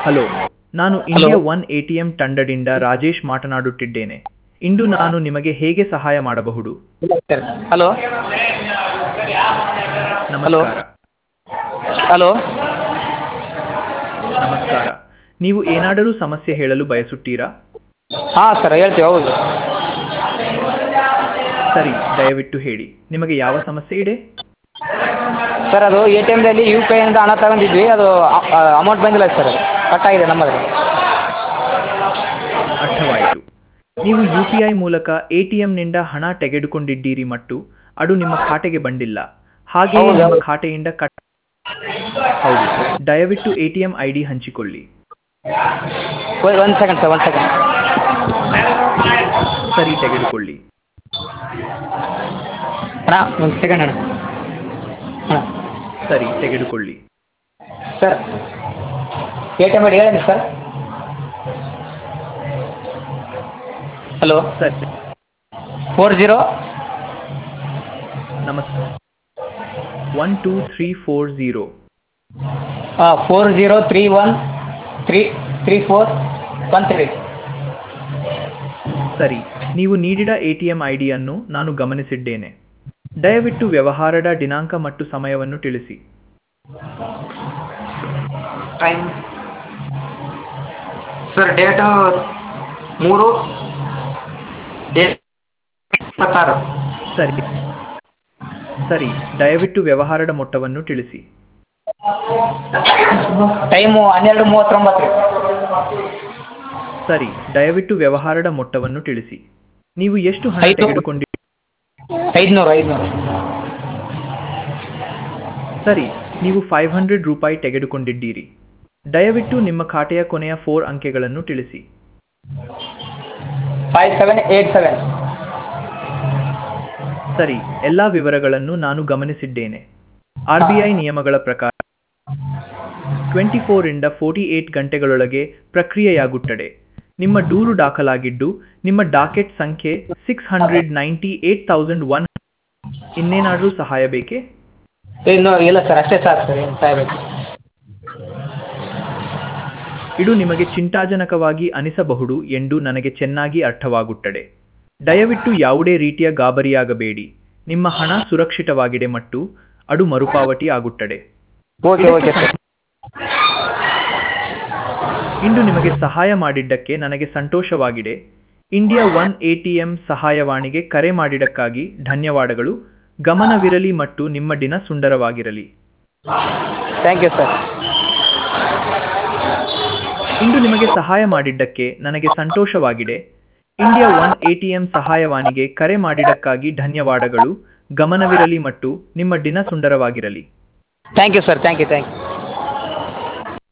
Hello ನಾನು India one ATM ತಂಡದಿಂದ ರಾಜೇಶ್ ಮಾತನಾಡುತ್ತಿದ್ದೇನೆ ಇಂದು ನಾನು ನಿಮಗೆ ಹೇಗೆ ಸಹಾಯ ಮಾಡಬಹುದು ಹಲೋ ನಮಸ್ಕಾರ ಹಲೋ ನಮಸ್ಕಾರ ನೀವು ಏನಾದರೂ ಸಮಸ್ಯೆ ಹೇಳಲು ಬಯಸುತ್ತೀರಾ ಹಾಂ ಸರ್ ಹೇಳ್ತೀವಿ ಹೌದು ಸರಿ ದಯವಿಟ್ಟು ಹೇಳಿ ನಿಮಗೆ ಯಾವ ಸಮಸ್ಯೆ ಇದೆ ಸರ್ ಅದು ಎ ಟಿ ಎಮ್ದಲ್ಲಿ ಯು ಪಿ ಐಯಿಂದ ಹಣ ತಗೊಂಡಿದ್ವಿ ಅದು ಅಮೌಂಟ್ ಬಂದಿಲ್ಲ ಸರ್ ಕಟ್ಟಾಗಿದೆ ನಮ್ಮದು ಅರ್ಥವಾಯಿತು ನೀವು ಯು ಪಿ ಐ ಮೂಲಕ ಎಟಿಎಂನಿಂದ ಹಣ ತೆಗೆದುಕೊಂಡಿದ್ದೀರಿ ಮತ್ತು ಅದು ನಿಮ್ಮ ಖಾತೆಗೆ ಬಂದಿಲ್ಲ ಹಾಗೆಯೇ ಹೌದು. ನಿಮ್ಮ ಖಾತೆಯಿಂದ ಕಟ್ ಹೌದು ದಯವಿಟ್ಟು ಎಟಿಎಂ ಐ ಡಿ ಹಂಚಿಕೊಳ್ಳಿ ಒಂದು ಸೆಕೆಂಡ್ ಸರ್ ಒಂದು ಸೆಕೆಂಡ್ ಸರಿ ತೆಗೆದುಕೊಳ್ಳಿ ಅಣ್ಣ ಒಂದು ಸೆಕೆಂಡ್ ಅಣ್ಣ ಅಣ್ಣ ಸರಿ ತೆಗೆದುಕೊಳ್ಳಿ sir A T M ID ಹೇಳಿ ಸರ್ ಹಲೋ ಸರಿ ಫೋರ್ ಜೀರೋ ನಮಸ್ತೆ one two three four zero ಹಾಂ four zero three one three three four one three ಸರಿ ನೀವು ನೀಡಿದ ಎಟಿಎಂ ಐ ಡಿಯನ್ನು ನಾನು ಗಮನಿಸಿದ್ದೇನೆ ದಯವಿಟ್ಟು ವ್ಯವಹಾರದ ದಿನಾಂಕ ಮತ್ತು ಸಮಯವನ್ನು ತಿಳಿಸಿ ಟೈಮ್ ಸರ್ ಡೇಟು ಮೂರು ಡೇಟ್ ಇಪ್ಪತ್ತಾರು ಸರಿ ಸರಿ ದಯವಿಟ್ಟು ವ್ಯವಹಾರದ ಮೊತ್ತವನ್ನು ತಿಳಿಸಿ ಟೈಮು ಹನ್ನೆರಡು ಮೂವತ್ತೊಂಬತ್ತು ರೀ ಸರಿ ದಯವಿಟ್ಟು ವ್ಯವಹಾರದ ಮೊತ್ತವನ್ನು ತಿಳಿಸಿ ನೀವು ಎಷ್ಟು ಹಣ ಐದು. ತೆಗೆದುಕೊಂಡಿ ಐದುನೂರು ಐದುನೂರು ಸರಿ ನೀವು ಫೈವ್ ಹಂಡ್ರೆಡ್ ರೂಪಾಯಿ ತೆಗೆದುಕೊಂಡಿದ್ದೀರಿ ದಯವಿಟ್ಟು ನಿಮ್ಮ ಖಾತೆಯ ಕೊನೆಯ ಫೋರ್ ಅಂಕೆಗಳನ್ನು ತಿಳಿಸಿ ಫೈವ್ ಸೆವೆನ್ ಏಯ್ಟ್ ಸೆವೆನ್ ಸರಿ ಎಲ್ಲ ವಿವರಗಳನ್ನು ನಾನು ಗಮನಿಸಿದ್ದೇನೆ ಆರ್ ಬಿ ಐ ನಿಯಮಗಳ ಪ್ರಕಾರ ಟ್ವೆಂಟಿ ಫೋರಿಂದ ಫೋರ್ಟಿ ಏಟ್ ಗಂಟೆಗಳೊಳಗೆ ಪ್ರಕ್ರಿಯೆಯಾಗುತ್ತದೆ ನಿಮ್ಮ ದೂರು ದಾಖಲಾಗಿದ್ದು ನಿಮ್ಮ ಡಾಕೆಟ್ ಸಂಖ್ಯೆ six hundred ninety eight thousand one ಇನ್ನೇನಾದರೂ ಸಹಾಯ ಬೇಕೇ ಇನ್ನು ಇಲ್ಲ ಸರ್ ಅಷ್ಟೇ ಸಾಕು ಸರ್ ಏನು ಸಾಯ್ಬೇಕು ಇದು ನಿಮಗೆ ಚಿಂತಾಜನಕವಾಗಿ ಅನಿಸಬಹುದು ಎಂದು ನನಗೆ ಚೆನ್ನಾಗಿ ಅರ್ಥವಾಗುತ್ತದೆ ದಯವಿಟ್ಟು ಯಾವುದೇ ರೀತಿಯ ಗಾಬರಿಯಾಗಬೇಡಿ ನಿಮ್ಮ ಹಣ ಸುರಕ್ಷಿತವಾಗಿದೆ ಮತ್ತು ಅದು ಮರುಪಾವತಿ ಆಗುತ್ತದೆ ಓಕೆ ಓಕೆ ಸರ್ ಇಂದು ನಿಮಗೆ ಸಹಾಯ ಮಾಡಿದ್ದಕ್ಕೆ ನನಗೆ ಸಂತೋಷವಾಗಿದೆ ಇಂಡಿಯಾ ಒನ್ ಎಟಿಎಂ ಸಹಾಯವಾಣಿಗೆ ಕರೆ ಮಾಡಿದ್ದಕ್ಕಾಗಿ ಧನ್ಯವಾದಗಳು ಗಮನವಿರಲಿ ಮತ್ತು ನಿಮ್ಮ ದಿನ ಸುಂದರವಾಗಿರಲಿ ಥ್ಯಾಂಕ್ ಯು ಸರ್ ಇಂದು ನಿಮಗೆ ಸಹಾಯ ಮಾಡಿದ್ದಕ್ಕೆ ನನಗೆ ಸಂತೋಷವಾಗಿದೆ ಇಂಡಿಯಾ ಒನ್ ಎಟಿಎಂ ಸಹಾಯವಾಣಿಗೆ ಕರೆ ಮಾಡಿದ್ದಕ್ಕಾಗಿ ಧನ್ಯವಾದಗಳು ಗಮನವಿರಲಿ ಮತ್ತು ನಿಮ್ಮ ದಿನ ಸುಂದರವಾಗಿರಲಿ thank you sir thank you thank you